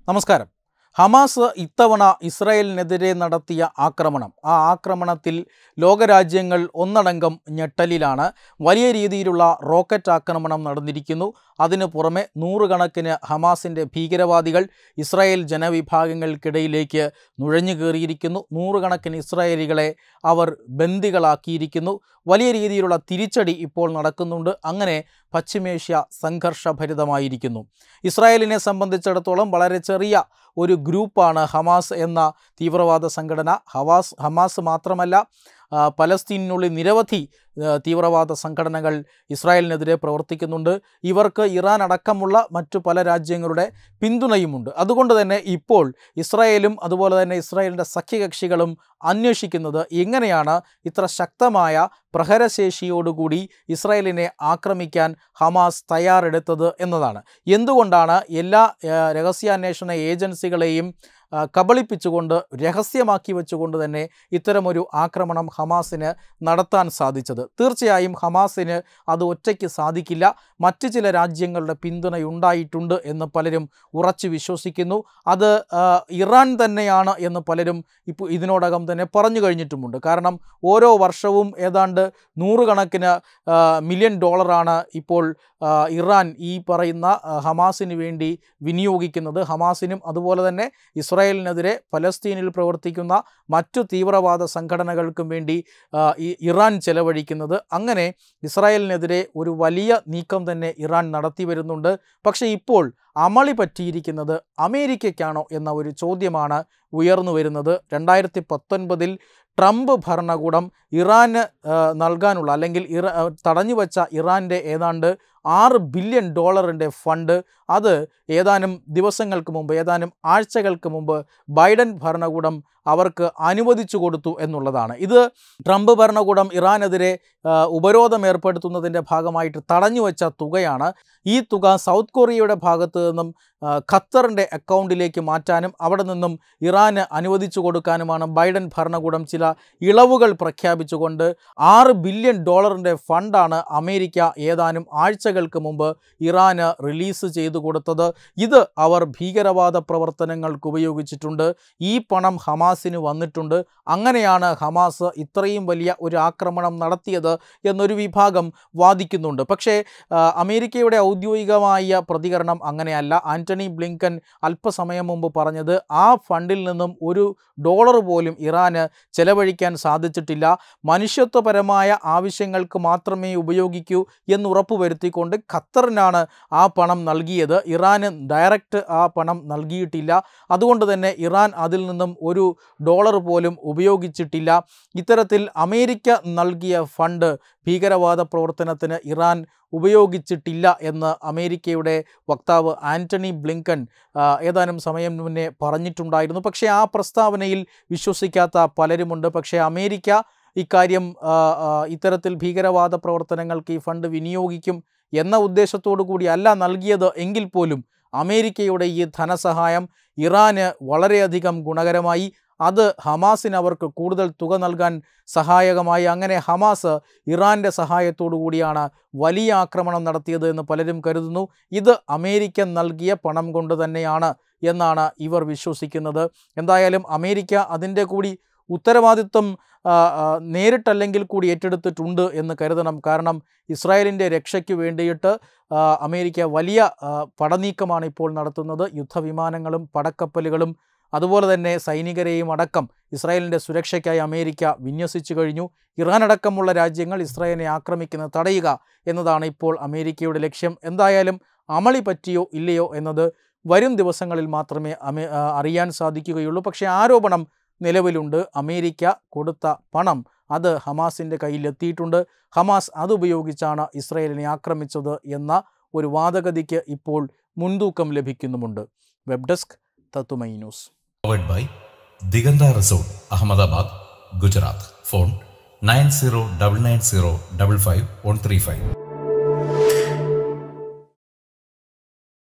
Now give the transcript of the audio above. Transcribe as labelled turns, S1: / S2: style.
S1: നമസ്കാരം ഹമാസ് ഇത്തവണ ഇസ്രായേലിനെതിരെ നടത്തിയ ആക്രമണം ആ ആക്രമണത്തിൽ ലോകരാജ്യങ്ങൾ ഒന്നടങ്കം ഞെട്ടലിലാണ് വലിയ രീതിയിലുള്ള റോക്കറ്റ് ആക്രമണം നടന്നിരിക്കുന്നു അതിനു പുറമെ നൂറുകണക്കിന് ഹമാസിൻ്റെ ഭീകരവാദികൾ ഇസ്രായേൽ ജനവിഭാഗങ്ങൾക്കിടയിലേക്ക് നുഴഞ്ഞു കയറിയിരിക്കുന്നു നൂറുകണക്കിന് ഇസ്രായേലികളെ അവർ ബന്ദികളാക്കിയിരിക്കുന്നു വലിയ രീതിയിലുള്ള തിരിച്ചടി ഇപ്പോൾ നടക്കുന്നുണ്ട് അങ്ങനെ പശ്ചിമേഷ്യ സംഘർഷഭരിതമായിരിക്കുന്നു ഇസ്രായേലിനെ സംബന്ധിച്ചിടത്തോളം വളരെ ചെറിയ ഒരു ഗ്രൂപ്പാണ് ഹമാസ് എന്ന തീവ്രവാദ സംഘടന ഹവാസ് ഹമാസ് മാത്രമല്ല ആ, പലസ്തീനിനുള്ളിൽ നിരവധി ആ, തീവ്രവാദ സംഘടനകൾ ഇസ്രായേലിനെതിരെ പ്രവർത്തിക്കുന്നുണ്ട് ഇവർക്ക് ഇറാൻ അടക്കമുള്ള മറ്റു പല രാജ്യങ്ങളുടെ പിന്തുണയുമുണ്ട് അതുകൊണ്ട് തന്നെ ഇപ്പോൾ ഇസ്രായേലും അതുപോലെ തന്നെ ഇസ്രായേലിൻ്റെ സഖ്യകക്ഷികളും അന്വേഷിക്കുന്നത് എങ്ങനെയാണ് ഇത്ര ശക്തമായ പ്രഹരശേഷിയോടുകൂടി ഇസ്രായേലിനെ ആക്രമിക്കാൻ ഹമാസ് തയ്യാറെടുത്തത് എന്നതാണ് എന്തുകൊണ്ടാണ് എല്ലാ ആ, രഹസ്യാന്വേഷണ ഏജൻസികളെയും ആ, കബളിപ്പിച്ചുകൊണ്ട് രഹസ്യമാക്കി വെച്ചുകൊണ്ട് തന്നെ ഇത്തരമൊരു ആക്രമണം ഹമാസിന് നടത്താൻ സാധിച്ചത് തീർച്ചയായും ഹമാസിന് അത് ഒറ്റയ്ക്ക് സാധിക്കില്ല മറ്റ് ചില രാജ്യങ്ങളുടെ പിന്തുണയുണ്ടായിട്ടുണ്ട് എന്ന് പലരും ഉറച്ചു വിശ്വസിക്കുന്നു അത് ആ, ഇറാൻ തന്നെയാണ് എന്ന് പലരും ഇപ്പോൾ ഇതിനോടകം തന്നെ പറഞ്ഞു കഴിഞ്ഞിട്ടുമുണ്ട് കാരണം ഓരോ വർഷവും ഏതാണ്ട് നൂറുകണക്കിന് ആ, മില്യൺ ഡോളറാണ് ഇപ്പോൾ ആ, ഇറാൻ ഈ പറയുന്ന ആ, ഹമാസിന് വേണ്ടി വിനിയോഗിക്കുന്നത് ഹമാസിനും അതുപോലെ തന്നെ ഇസ്രായേലിനെതിരെ പലസ്തീനിൽ പ്രവർത്തിക്കുന്ന മറ്റു തീവ്രവാദ സംഘടനകൾക്കും വേണ്ടി ആ, ഈ ഇറാൻ ചെലവഴിക്കുന്നത് അങ്ങനെ ഇസ്രായേലിനെതിരെ ഒരു വലിയ നീക്കം തന്നെ ഇറാൻ നടത്തി വരുന്നുണ്ട് പക്ഷേ ഇപ്പോൾ അമളി പറ്റിയിരിക്കുന്നത് അമേരിക്കയ്ക്കാണോ എന്ന ഒരു ചോദ്യമാണ് ഉയർന്നു വരുന്നത് രണ്ടായിരത്തി പത്തൊൻപതിൽ ട്രംപ് ഭരണകൂടം ഇറാന് ആ, നൽകാനുള്ള അല്ലെങ്കിൽ ഇറ ആ, തടഞ്ഞു വച്ച ഇറാൻ്റെ ഏതാണ്ട് ആറ് ബില്യൺ ഡോളറിൻ്റെ ഫണ്ട് അത് ഏതാനും ദിവസങ്ങൾക്ക് മുമ്പ് ഏതാനും ആഴ്ചകൾക്ക് മുമ്പ് ബൈഡൻ ഭരണകൂടം അവർക്ക് അനുവദിച്ചു കൊടുത്തു എന്നുള്ളതാണ് ഇത് ട്രംപ് ഭരണകൂടം ഇറാനെതിരെ ആ, ഉപരോധം ഏർപ്പെടുത്തുന്നതിൻ്റെ ഭാഗമായിട്ട് തടഞ്ഞു വച്ച തുകയാണ് ഈ തുക സൗത്ത് കൊറിയയുടെ ഭാഗത്ത് നിന്നും ആ, ഖത്തറിൻ്റെ അക്കൗണ്ടിലേക്ക് മാറ്റാനും അവിടെ നിന്നും ഇറാന് അനുവദിച്ചു കൊടുക്കാനുമാണ് ബൈഡൻ ഭരണകൂടം ചില ഇളവുകൾ പ്രഖ്യാപിച്ചുകൊണ്ട് ആറ് ബില്യൺ ഡോളറിൻ്റെ ഫണ്ടാണ് അമേരിക്ക ഏതാനും ആഴ്ചകൾക്ക് മുമ്പ് ഇറാന് റിലീസ് ചെയ്തു കൊടുത്തത് ഇത് അവർ ഭീകരവാദ പ്രവർത്തനങ്ങൾക്ക് ഉപയോഗിച്ചിട്ടുണ്ട് ഈ പണം ഹമാസിന് വന്നിട്ടുണ്ട് അങ്ങനെയാണ് ഹമാസ് ഇത്രയും വലിയ ഒരു ആക്രമണം നടത്തിയത് എന്നൊരു വിഭാഗം വാദിക്കുന്നുണ്ട് പക്ഷേ ആ, അമേരിക്കയുടെ ഔദ്യോഗികമായ പ്രതികരണം അങ്ങനെയല്ല ആന്റണി ബ്ലിങ്കൻ അല്പസമയം മുമ്പ് പറഞ്ഞത് ആ ഫണ്ടിൽ നിന്നും ഒരു ഡോളർ പോലും ഇറാന് ചെലവഴിക്കാൻ സാധിച്ചിട്ടില്ല മനുഷ്യത്വപരമായ ആവശ്യങ്ങൾക്ക് മാത്രമേ ഉപയോഗിക്കൂ എന്ന് ഉറപ്പുവരുത്തിക്കൊണ്ട് ഖത്തറിനാണ് ആ പണം നൽകിയത് ഇറാന് ഡയറക്റ്റ് ആ പണം നൽകിയിട്ടില്ല അതുകൊണ്ട് തന്നെ ഇറാൻ അതിൽ നിന്നും ഒരു ഡോളർ പോലും ഉപയോഗിച്ചിട്ടില്ല ഇത്തരത്തിൽ അമേരിക്ക നൽകിയ ഫണ്ട് ഭീകരവാദ പ്രവർത്തനത്തിന് ഇറാൻ ഉപയോഗിച്ചിട്ടില്ല എന്ന് അമേരിക്കയുടെ വക്താവ് ആന്റണി ബ്ലിങ്കൻ ആ, ഏതാനും സമയം മുന്നേ പറഞ്ഞിട്ടുണ്ടായിരുന്നു പക്ഷേ ആ പ്രസ്താവനയിൽ വിശ്വസിക്കാത്ത പലരുമുണ്ട് പക്ഷേ അമേരിക്ക ഇക്കാര്യം ആ, ആ, ഇത്തരത്തിൽ ഭീകരവാദ പ്രവർത്തനങ്ങൾക്ക് ഈ ഫണ്ട് വിനിയോഗിക്കും എന്ന ഉദ്ദേശത്തോടു കൂടി അല്ല നൽകിയത് എങ്കിൽ പോലും അമേരിക്കയുടെ ഈ ധനസഹായം ഇറാന് വളരെയധികം ഗുണകരമായി അത് ഹമാസിന് അവർക്ക് കൂടുതൽ തുക നൽകാൻ സഹായകമായി അങ്ങനെ ഹമാസ് ഇറാൻ്റെ സഹായത്തോടു കൂടിയാണ് വലിയ ആക്രമണം നടത്തിയത് എന്ന് പലരും കരുതുന്നു ഇത് അമേരിക്ക നൽകിയ പണം കൊണ്ട് തന്നെയാണ് എന്നാണ് ഇവർ വിശ്വസിക്കുന്നത് എന്തായാലും അമേരിക്ക അതിൻ്റെ കൂടി ഉത്തരവാദിത്വം ആ, ആ, നേരിട്ടല്ലെങ്കിൽ കൂടി ഏറ്റെടുത്തിട്ടുണ്ട് എന്ന് കരുതണം കാരണം ഇസ്രായേലിൻ്റെ രക്ഷയ്ക്ക് വേണ്ടിയിട്ട് ആ, അമേരിക്ക വലിയ ആ, പടനീക്കമാണ് ഇപ്പോൾ നടത്തുന്നത് യുദ്ധവിമാനങ്ങളും പടക്കപ്പലുകളും അതുപോലെ തന്നെ സൈനികരെയും അടക്കം ഇസ്രായേലിൻ്റെ സുരക്ഷയ്ക്കായി അമേരിക്ക വിന്യസിച്ചു കഴിഞ്ഞു ഇറാൻ അടക്കമുള്ള രാജ്യങ്ങൾ ഇസ്രായേലിനെ ആക്രമിക്കുന്നത് തടയുക എന്നതാണ് ഇപ്പോൾ അമേരിക്കയുടെ ലക്ഷ്യം എന്തായാലും അമളി പറ്റിയോ ഇല്ലയോ എന്നത് വരും ദിവസങ്ങളിൽ മാത്രമേ അമേ ആ, അറിയാൻ സാധിക്കുകയുള്ളൂ പക്ഷേ ആരോപണം നിലവിലുണ്ട് അമേരിക്ക കൊടുത്ത പണം അത് ഹമാസിൻ്റെ കയ്യിലെത്തിയിട്ടുണ്ട് ഹമാസ് അതുപയോഗിച്ചാണ് ഇസ്രായേലിനെ ആക്രമിച്ചത് എന്ന ഒരു വാദഗതിക്ക് ഇപ്പോൾ മുൻതൂക്കം ലഭിക്കുന്നുമുണ്ട് വെബ് ഡെസ്ക് തത്തുമൈ news
S2: powered by Diganta Resort, Ahmedabad, Gujarat. Phone 9099055135.